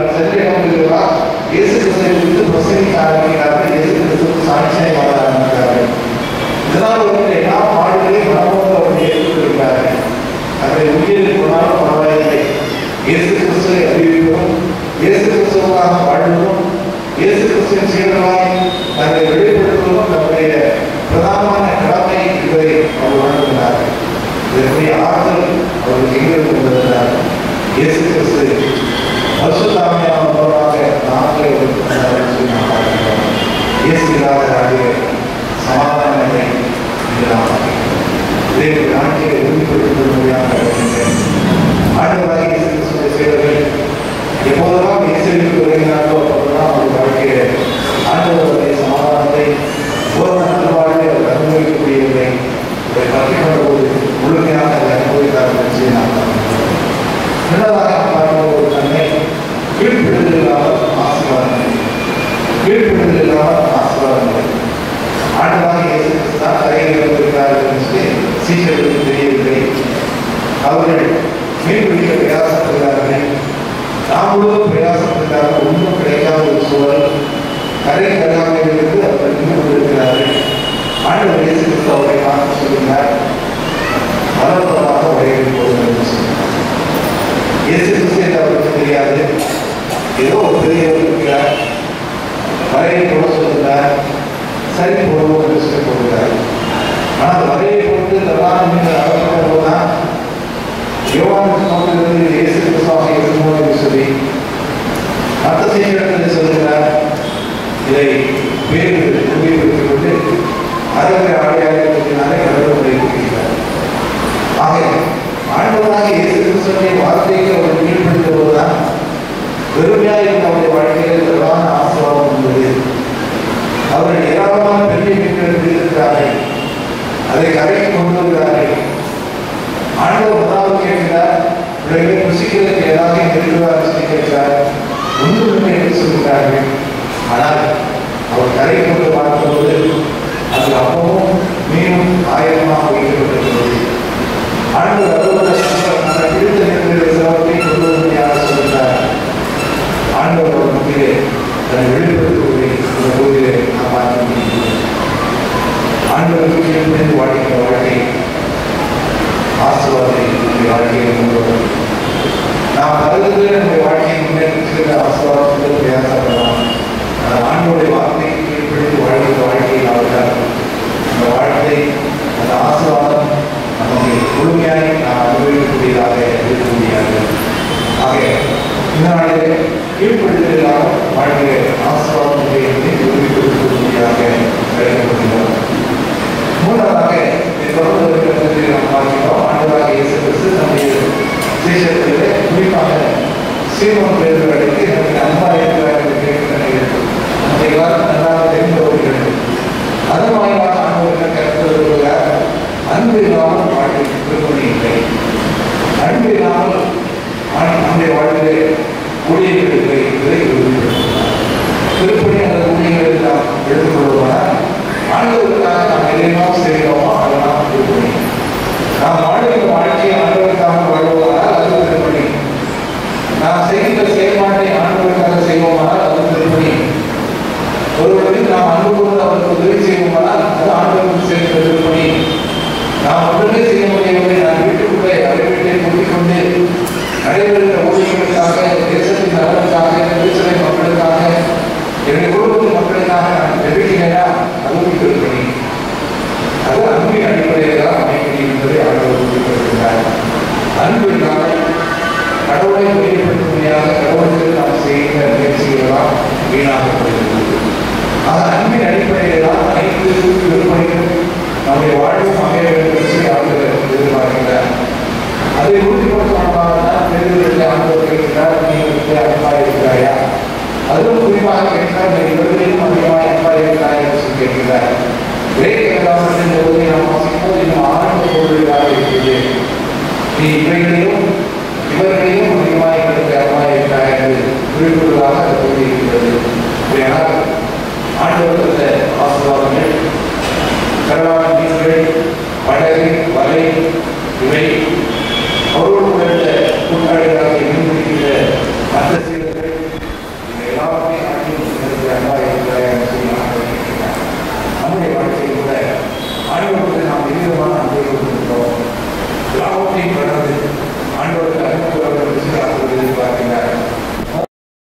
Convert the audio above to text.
அவர் சென்ற இடங்களுக்கெல்லாம் இயேசு கிறிஸ்துவை குறித்து பிரசங்கிக்க ஆரம்பிக்கிறார்கள் இயேசு கிறிஸ்துவுக்கு சாட்சியாய் வாழ ஆரம்பிக்கிறார்கள் இதனால் வந்து எல்லா பாடுகளையும் மனமோடு அவர் ஏற்றுக்கொள்கிறார்கள் அதை உயிரில் போனாலும் பரவாயில்லை இயேசு கிறிஸ்துவை அறிவிப்பதும் இயேசு கிறிஸ்துவாக வாழ்வதும் இயேசு கிறிஸ்துவின் சீடர்களாய் தங்களை வெளிப்படுத்துவதும் தன்னுடைய பிரதானமான கடமை என்பதை அவர் உணர்கிறார்கள் இதற்குரிய ஆற்றல் அவர்கள் எங்கிருந்து கொண்டிருக்கிறார் இயேசு கிறிஸ்து பரிசுத்தாமையான மூலமாக நாட்களை சொல்லி நாம் பார்க்கிறோம் இயேசு இல்லாத ராஜ்ய சமாதானத்தை இங்கு நாம் பார்க்கிறோம் இதை ஒரு நாட்டிலே உறுதிப்படுத்தும்படியாக வருகின்றேன் ஆண்டவராக இயேசு கிறிஸ்துவை செய்தவர்கள் எப்போதெல்லாம் இயேசுவிற்கு வருகிறார்களோ அப்போதெல்லாம் அவர் வாழ்க்கையில ஆண்டவருடைய சமாதானத்தை பூரண நல்வாழ்வை அவர் அனுபவிக்கக்கூடியவரை அதை கற்றுக்கொண்ட போது முழுமையாக அதை அனுபவித்தார் என்று நாம் பார்க்கிறோம் இரண்டாவதாக நாம் பார்க்கிற ஒரு தன்மை கீழ்ப்படுதல் இல்லாமல் ஆசீர்வாதங்கள் கீழ்ப்படுதல் இல்லாமல் ஆசீர்வாதங்கள் ஆண்டவராக இயேசு கிறிஸ்து தான் கரையில் வந்திருக்கிறார்கள் என்று சொல்லி சீஷர்களுக்கு தெரியவில்லை அவர்கள் மீன்பிடிக்க பிரயாசப்படுகிறார்கள் நாம் முழுவதும் பிரயாசப்படுகிறார்கள் ஒன்றும் கிடைக்காத ஒரு சூழல் கரை கருகாமையிலிருந்து அவர்கள் நின்று கொண்டிருக்கிறார்கள் ஆண்டவர் இயேசு கிறிஸ்து அவரை பார்த்து சொல்கிறார் மனப்பூர்வமாக வழியில் போகிறது என்று சொன்னார் இயேசு கிறிஸ்து என்று அவருக்கு தெரியாது ஏதோ ஒரு பெரியவர் இருக்கிறார் வரையை போட சொல்லுகிறார் சரி போடுவோம் என்று சொல்லி போடுகிறார் ஆனால் வரையை போட்டு பிரதான மீன் அகப்பட்ட போதுதான் யோவானுக்கு நோக்கிலிருந்து இயேசு கிறிஸ்துவாக இருக்குமோ என்று சொல்லி மற்ற செய்திகள் சொல்லுகிறார் இதை வேறு உபயோகித்துக் கொண்டு அறவை ஆடையாக இருக்கிறாரே கடவுளை இருக்கிறார் ஆக ஆண்டவராக இயேசு கிறிஸ்துவனுடைய வார்த்தைக்கு அவர் கீழ்ப்படுத்த போதுதான் வெறுமையாக இருந்த அவருடைய வாழ்க்கையில் பிரதான ஆசீர்வாதம் வந்தது அவர்கள் ஏராளமான பெரிய மீன்கள் பிடித்திருக்கிறார்கள் அதை கரைக்கு கொண்டு வருகிறார்கள் ஆண்டவர் முதலாவது கேட்கிறார் பிள்ளைகளை புசிக்கிறதுக்கு ஏதாவது இருக்கிறார் சொல்லி கேட்கிறார் ஒன்றுமே என்று சொல்கிறார்கள் ஆனால் அவர் கரை கொண்டு பார்க்கும்போது அது அப்பவும் மீனும் ஆயிரமாக வைக்கப்பட்டிருக்கிறது ஆண்டவர் அலுவலர் அந்த பிடித்த நேரத்தில் சிலவற்றை கொண்டு வரும்படியாக சொல்கிறார் ஆண்டவர் அவர் மத்தியிலே தன்னை வெளிப்படுத்துவதை இந்த போதிலே நாம் பார்க்க முடியும் ஆண்டவருக்கு கீழ்ப்படிந்து வாழ்கிற வாழ்க்கை ஆசீர்வாதத்தை நம்முடைய வாழ்க்கையை கொண்டு வரும் நாம் கருதுகிற நம்முடைய வாழ்க்கையை முன்னேற்ற ஆசீர்வாதத்தில் பிரயாசப்படலாம் ஆனால் ஆண்டோடைய வார்த்தைக்கு கீழ்ப்படிந்து வாழ்கிற வாழ்க்கையில் அவர்கள் அந்த வாழ்க்கை அந்த ஆசீர்வாதம் நமக்கு முழுமையாய் நாம் அனுபவிக்கக்கூடியதாக இருக்க முடியாது ஆக இந்த நாளிலே கீழ்ப்படுத்தலாக வாழ்கிற ஆசீர்வாதத்தை உறுதிப்படுத்தக்கூடியதாக கிடைக்கப்படுகிறோம் மூன்றாவதாக தொடர்ந்து இருக்கிறது நாம் பார்க்கிறோம் ஆண்டவராக இயேசு கிறிஸ்து நம்முடைய சீஷத்திலே குறிப்பாக சீமன் பேர்களுக்கு எனக்கு அன்பா இருக்கிறார் என்று கேட்கிற அந்த காலம் நன்றாக தெரிந்தவர்கள் அதன் வாயிலாக ஆண்டவர்கள் கற்றுக் அன்பு இல்லாமல் வாழ்வில் திருப்பணி இல்லை அன்பு இல்லாமல் ஆண் நம்முடைய வாழ்விலே ஊழியர்கள் இல்லை என்பதை உறுதிப்படுத்தினார் திருப்பணி அந்த ஊழியர்களை நாம் எடுத்துக்கொள்வோம்னால் ஆண்டவருக்காக நாம் எதையெல்லாம் செய்கிறோமோ அதெல்லாம் திருப்பணி நாம் வாழ்கிற வாழ்க்கையை ஆண்டவருக்காக வாழ்வோமானால் அது திருப்பணி நாம் செய்கின்ற செயல்பாட்டை ஆண்டவருக்காக செய்வோமானால் அது திருப்பணி ஒருவருக்கு நாம் அன்பு கொண்டு அவருக்கு உதவி செய்வோமானால் அது ஆண்டவருக்கு செய்கிற திருப்பணி நாம் ஒன்றுமே செய்ய முடியவில்லை நான் வீட்டுக்குள்ளே அரை வீட்டை கூட்டிக் கொண்டு நடைபெறுகிற ஊழியர்களுக்காக தேசத்தின் நலனுக்காக திருச்சபை மக்களுக்காக என்னுடைய குடும்பத்தின் மக்களுக்காக நான் ஜெபிக்கிறேனா அதுவும் திருப்பணி அது அன்பின் அடிப்படையில் தான் அமைக்க முடியும் என்பதை ஆண்டவர் உறுதிப்படுத்துகிறார் அன்பு இல்லாமல் கடவுளை வெளிப்படுத்தும்படியாக கடவுளுக்கு நாம் செய்கிற முயற்சிகளெல்லாம் வீணாகப்படுகிறது ஆக அன்பின் அடிப்படையில் தான் அனைத்து விருப்பங்களும் நம்முடைய வாழ்வும் அமைய வேண்டும் என்று ஆண்டவர் எதிர்பார்க்கிறார் அதை உறுதிப்படுத்துவதற்காக தான் பெரியவர்கள்